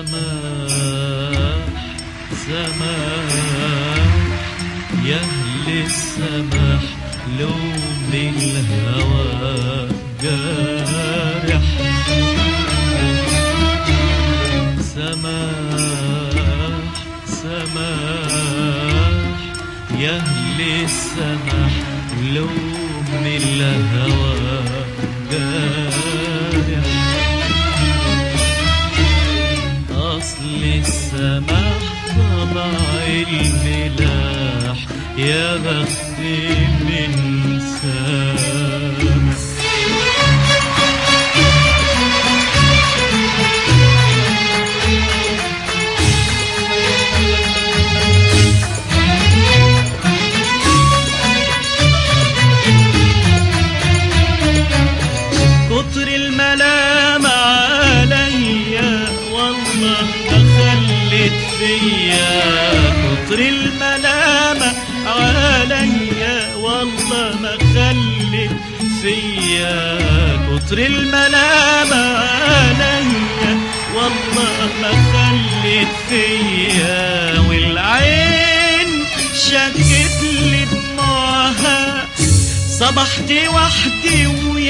سماح سماح يا أهل السماح لوم الهوى جارح سماح سماح يا أهل السماح لوم الهوى جارح أصل السماح طبع الملاح يا بخت من سامح كتر الملام عليا والله دخلت فيا كتر الملام عليا والله ما خلت فيا كتر الملام عليا والله ما خلت فيا والعين شكت لي دموعها صبحت وحدي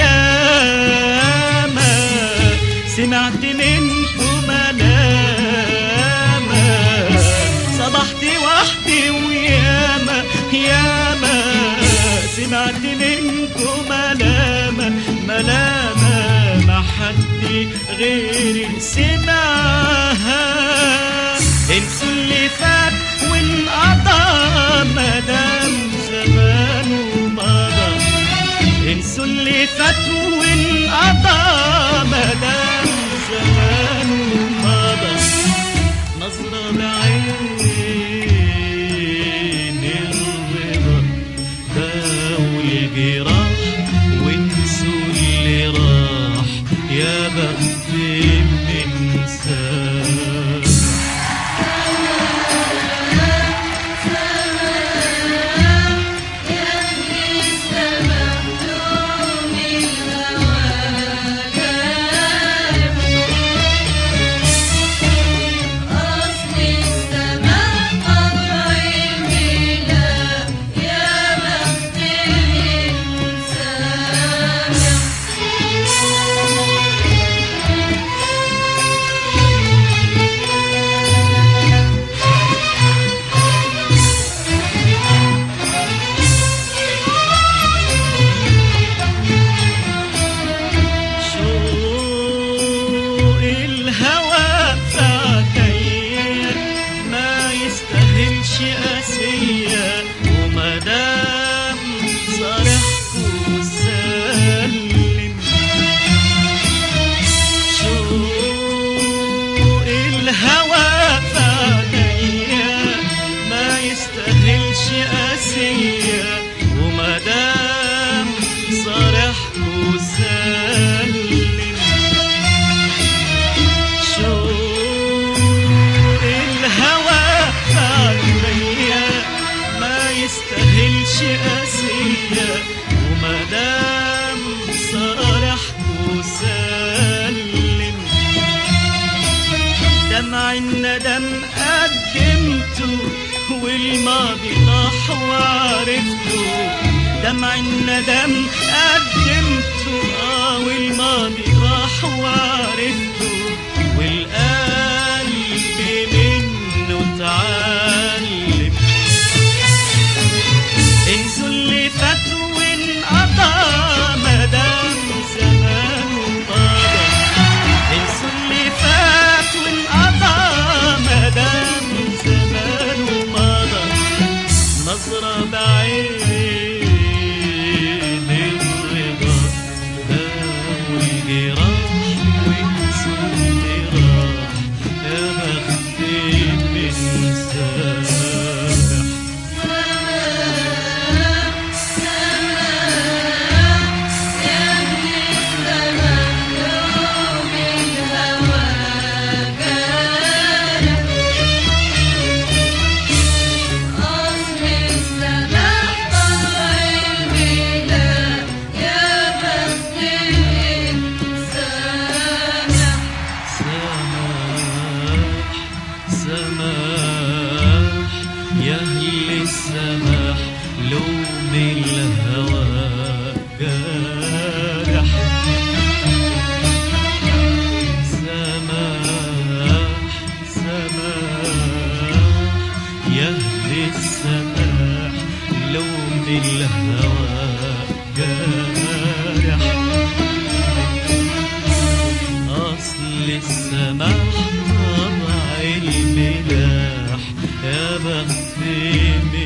وياما سمعت منكم ملاما صبحت وحدي وياما ياما سمعت منكم ملاما ملاما ما حد غيري سمعها انسوا اللي فات والقضى مدام زمانه مضى انسوا اللي فات والقضى مدام زمانه مضى نظرة بعين الرضا داوي الجراح وانسوا اللي راح يا بخت من سامح شوق الهوى فعليا ما يستاهلش قاسية ومدام صالحكوا سلم شوق الهوى فعليا ما يستاهلش قاسية ومدام صالحكوا سلم شوق الهوى عليا ما يستاهلش قاسية ومدام صالحكوا سلم دمع الندم قدمته والماضي راح وعرفته دمع الندم قدمته اه والماضي راح وعرفته والقلب منه اتعلم انسوا اللي فات وانقضى مدام زمانه مضى انسوا اللي فات وانقضى مدام زمانه مضى نظرة بعين الرضا داوي الجراح وانسوا اللي سماح يا أهل السماح لوم الهوى جارح سماح سماح يا أهل السماح لوم الهوى جارح أصل السماح طبع الملاح يا بخت